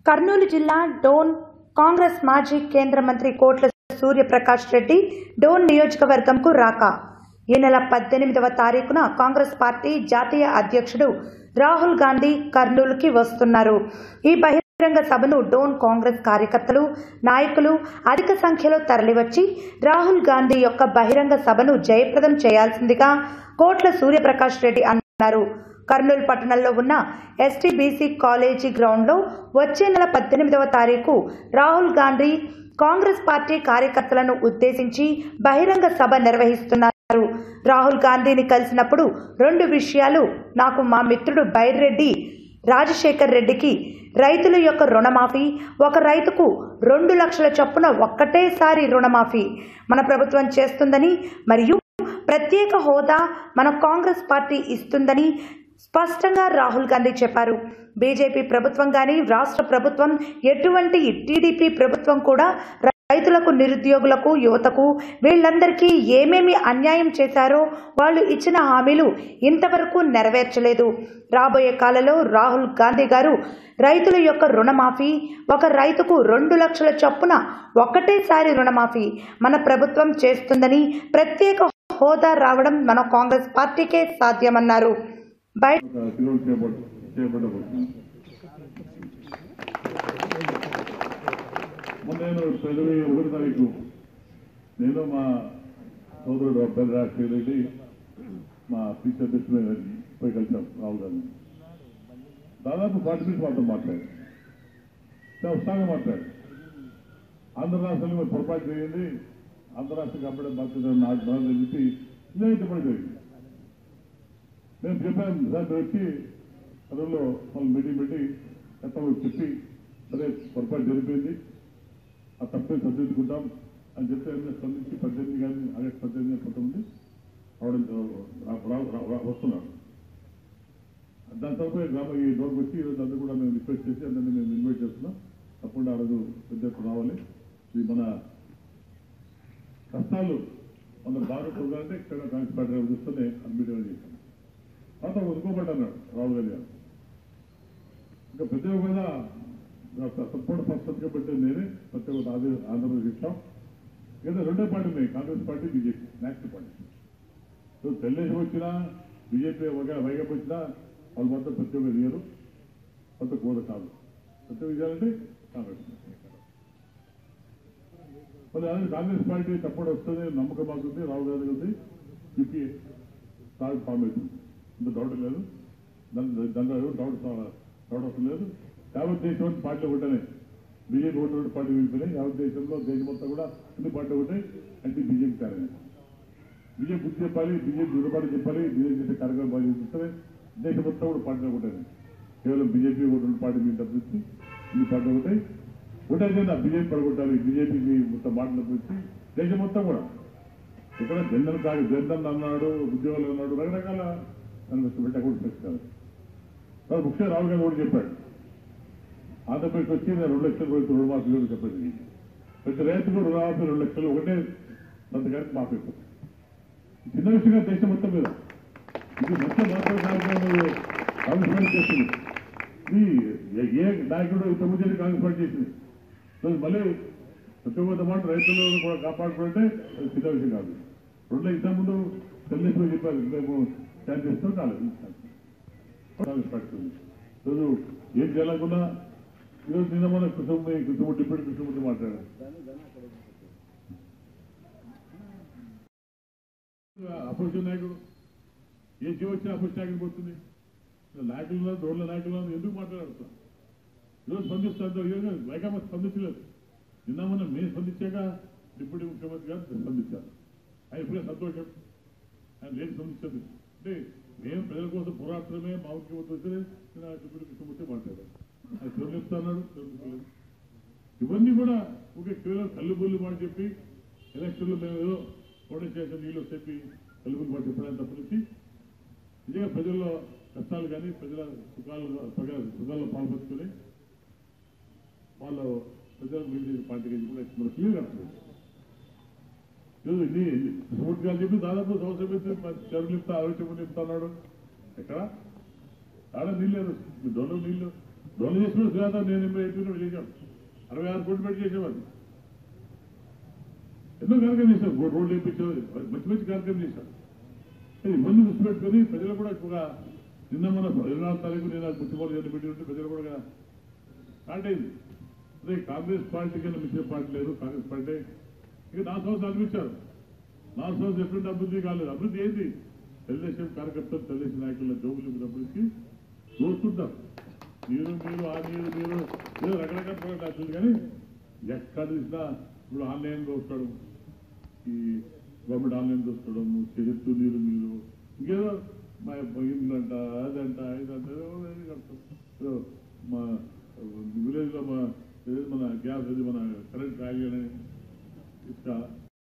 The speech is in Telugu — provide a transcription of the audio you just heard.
కర్నూలు జిల్లా డోన్ కాంగ్రెస్ మాజీ కేంద్ర మంత్రి కోట్ల సూర్యప్రకాష్ రెడ్డి డోన్ నియోజకవర్గంకు రాక ఈ నెల పద్దెనిమిదవ తారీఖున కాంగ్రెస్ పార్టీ జాతీయ అధ్యక్షుడు రాహుల్ గాంధీ కర్నూలుకి వస్తున్నారు ఈ బహిరంగ సభను డోన్ కాంగ్రెస్ కార్యకర్తలు నాయకులు అధిక సంఖ్యలో తరలివచ్చి రాహుల్ గాంధీ యొక్క బహిరంగ సభను జయప్రదం చేయాల్సిందిగా కోట్ల సూర్యప్రకాష్ రెడ్డి అన్నారు కర్నూలు పట్టణంలో ఉన్న ఎస్టీబీసీ కాలేజీ గ్రౌండ్లో వచ్చే నెల పద్దెనిమిదవ తారీఖు రాహుల్ గాంధీ కాంగ్రెస్ పార్టీ కార్యకర్తలను ఉద్దేశించి బహిరంగ సభ నిర్వహిస్తున్నారు రాహుల్ గాంధీని కలిసినప్పుడు రెండు విషయాలు నాకు మా మిత్రుడు బైర్రెడ్డి రాజశేఖర్ రెడ్డికి రైతుల యొక్క రుణమాఫీ ఒక రైతుకు రెండు లక్షల చొప్పున ఒక్కటేసారి రుణమాఫీ మన ప్రభుత్వం చేస్తుందని మరియు ప్రత్యేక హోదా మన కాంగ్రెస్ పార్టీ ఇస్తుందని స్పష్టంగా రాహుల్ గాంధీ చెప్పారు బీజేపీ ప్రభుత్వం కానీ రాష్ట్ర ప్రభుత్వం ఎటువంటి టీడీపీ ప్రభుత్వం కూడా రైతులకు నిరుద్యోగులకు యువతకు వీళ్ళందరికీ ఏమేమి అన్యాయం చేశారో వాళ్ళు ఇచ్చిన హామీలు ఇంతవరకు నెరవేర్చలేదు రాబోయే కాలంలో రాహుల్ గాంధీ గారు రైతుల యొక్క రుణమాఫీ ఒక రైతుకు రెండు లక్షల చొప్పున ఒక్కటేసారి రుణమాఫీ మన ప్రభుత్వం చేస్తుందని ప్రత్యేక హోదా రావడం మన కాంగ్రెస్ పార్టీకే సాధ్యమన్నారు బయట ఒక తిరుగుడు చేపట్ట చేపట్టబోతున్నాను మొన్న నేను ఇరవై ఒకటి తారీఖు నేను మా సోదరుడు అబ్బాయి రాజశేఖర రెడ్డి మా పీసీ అధ్యక్షుడు గారిని పోయి కలిసాం రాహుల్ గాంధీ దాదాపు ఫార్టీ మినిట్స్ మాత్రం మాట్లాడారు చాలా ఉత్సాహంగా మాట్లాడారు ఆంధ్ర రాష్ట్రంలో మీరు పొరపాటు చేయండి ఆంధ్ర రాష్ట్రం కాబట్టి బాధ్యత నాకు నాకు చెప్పి ఇదే చెప్పడం జరిగింది నేను చెప్పాను సార్ మీరు వచ్చి అందులో వాళ్ళు మీటింగ్ పెట్టి గతంలో చెప్పి సరే పొరపాటు జరిపోయింది ఆ తప్పే సర్దిద్దుకుంటాం అని చెప్తే ఆయన స్పందించి పద్దెనిమిది కానీ ఆగస్టు పద్దెనిమిది పంతొమ్మిది రావడం రా- రా- రా- రా- వస్తున్నారు దాని తర్వాత గ్రామ ఈ డోర్కి వచ్చి ఈరోజు అందరూ కూడా మేము రిక్వెస్ట్ చేసి అందరినీ మేము ఇన్వైట్ చేస్తున్నాం తప్పకుండా ఆ రోజు పెద్ద ఎత్తున రావాలి ఇది మన కష్టాలు మన బాగా చూడాలంటే ఇక్కడ కాంగ్రెస్ పార్టీ చూస్తూనే అడ్మిట్ చేశాం తర్వాత ఒదుకోబడి అన్నాడు రాహుల్ గాంధీ గారు ఇంకా ప్రతి ఒక్క మీద సపోర్ట్ పర్సెంట్గా పెట్టేది నేనే ప్రతి ఒక్క ఆంధ్ర ఆంధ్రప్రదేశ్ ఇచ్చాం ఏదో రెండో పార్టీ ఉన్నాయి Congress party BJP national party so Telugu Desam వచ్చినా బీజేపీ ఒక వైగప్ వచ్చినా వాళ్ళు మొత్తం ప్రతి ఒక్క తీయరు కొత్త కూడ కాదు ప్రతి ఒక్క చేయాలంటే కాంగ్రెస్ పార్టీ. మరి అలాగే కాంగ్రెస్ పార్టీ తప్పుడు వస్తుంది నమ్మకం మాకుంది రాహుల్ గాంధీ ఉంది యూపీ థర్డ్ ఫామ్ అవుతుంది ఇంత డౌట్ లేదు దాని దాంట్లో డౌట్ డౌట్ అవసరం లేదు యావత్ దేశం పార్టీ ఒకటనే బీజేపీ ఒకటి ఒకటి పార్టీ వెళ్ళిపోయినాయి యావత్ దేశంలో దేశం మొత్తం కూడా అన్ని పార్టీ ఒకటే అంటే బీజేపీ కార్యక్రమం బీజేపీ గుర్తు చెప్పాలి బీజేపీ దురపాటు చెప్పాలి బీజేపీ చేసే కార్యక్రమం బాగా చేస్తే దేశం మొత్తం కూడా పార్టీ ఒకటేనే కేవలం బీజేపీ ఒకటి రెండు పార్టీ మీద తప్పించి ఇన్ని పార్టీ ఒకటే ఒకటే కదా బీజేపీ పడగొట్టాలి బీజేపీకి మొత్తం మాటలు తప్పించి దేశం మొత్తం కూడా ఇక్కడ జనరల్ కాదు జనరల్ అన్నాడు ఉద్యోగాలు అన్నాడు రకరకాల దానికి పెట్టి కూడా పెట్టుకోవాలి మరి ముఖ్యంగా రాహుల్ గాంధీ కూడా చెప్పాడు ఆంధ్రప్రదేశ్ వచ్చి నేను రెండు లక్షల రూపాయలు రుణమాఫీ కూడా చెప్పండి ప్రతి రైతుకు రుణమాఫీ రెండు లక్షలు ఒకటే సంతకానికి మాఫీ అయిపోతుంది ఈ చిన్న విషయంగా దేశం మొత్తం మీద ఇది మొత్తం మాత్రం కార్యక్రమం కాంగ్రెస్ పార్టీ చేస్తుంది ఇది ఏ- ఏ నాయకుడు ఇంతకుముందు కాంగ్రెస్ పార్టీ చేసింది సో మళ్ళీ ప్రతి ఒక్క మాట రైతులను కూడా కాపాడుకుంటే అది చిన్న విషయం కాదు రెండు ఇంత ముందు తెలుగుదేశం చెప్పారు మేము ఛాన్స్ చేస్తాం కాలేదు కాంగ్రెస్ పార్టీ ఉంది. ఈరోజు ఏం చేయాలనుకున్నా ఈరోజు నిన్న మన కృష్ణమూర్తి కృష్ణమూర్తి డిప్యూటీ కృష్ణమూర్తి మాట్లాడారు అపోజిషన్ నాయకుడు ఏ జీవ వచ్చినా అపోజిషన్ నాయకుడు పోతుంది నాయకులు రోడ్ల నాయకులు ఎందుకు మాట్లాడుతున్నా ఈరోజు స్పందిస్తారు ఈరోజు వైకాపా స్పందించలేదు నిన్న మొన్న మేము స్పందించాక డిప్యూటీ ముఖ్యమంత్రి గారు స్పందించారు ఆయన ఇప్పుడే సంతోషం ఆయన లేదు స్పందించదు అంటే మేము ప్రజల కోసం పోరాటమే మా ముఖ్యమంత్రి వస్తే నేను డిప్యూటీ ముఖ్యమంత్రి మాట్లాడారు ఆయన చోటు చెప్తున్నాడు చోటు ఇవన్నీ కూడా ఒక కేవలం కల్లుబుల్లు మాట చెప్పి ఎలక్షన్లో మేము ఏదో ఓటర్ చేసిన నీళ్ళు చెప్పి కల్లుబుల్లు మాట చెప్పడానికి తప్పనిచ్చి నిజంగా ప్రజల్లో కష్టాలు కానీ ప్రజల సుఖాలు ప్రజల సుఖాల్లో పాల్పంచుకొని వాళ్ళు ప్రజల మిగిలిన పార్టీకి కూడా మన క్లియర్ అర్థం ఈరోజు ఇది సూట్ గారు చెప్పి దాదాపు సంవత్సరం అయితే చెరువులు ఇస్తా ఆరోగ్యం ఇస్తా అన్నాడు ఎక్కడ ఆడ నీళ్ళు లేదు మీ దొరలు నీళ్ళు డొల్ల చేసిన శ్రీనాథ్ నేను ఎనభై ఎయిట్ చేశాను అరవై ఆరు కోట్లు పెట్టి చేసేవాడు ఎన్నో కార్యక్రమం చేశారు రో- రోడ్లు వేయించారు మంచి మంచి కార్యక్రమం చేశారు ఇది ఇబ్బంది దృష్టి పెట్టుకొని ప్రజలు కూడా ఒక నిన్న మన ఇరవై నాలుగు తారీఖు నేను మున్సిపల్ చేతి పెట్టి ఉంటే ప్రజలు కూడా స్టార్ట్ అయింది అదే కాంగ్రెస్ పార్టీ కింద మించిన పార్టీ లేదు కాంగ్రెస్ పార్టీ ఇక నాలుగు సంవత్సరాలు అనిపించారు నాలుగు సంవత్సరాలు ఎటువంటి అభివృద్ధి కాలేదు అభివృద్ధి ఏంటి తెలుగుదేశం కార్యకర్తలు తెలుగుదేశం నాయకుల జోబులు అభివృద్ధికి దోస్తుంటారు మీరు మీరు ఆ మీరు మీరు ఏదో రకరకాల ప్రోడక్ట్ వస్తుంది కానీ ఎక్కడ చూసినా ఇప్పుడు ఆన్లైన్ దోస్తాడు ఈ గవర్నమెంట్ ఆన్లైన్ దోసుకోవడం చెట్టు నీరు మీరు ఇంకేదో మా ఇండ్లంట అదంట ఇదంట ఏదో ఏదో చెప్తాం. ఏదో మా విలేజ్ లో మా ఏదో మన గ్యాస్ అది మన కరెంట్ రాయని ఇసుక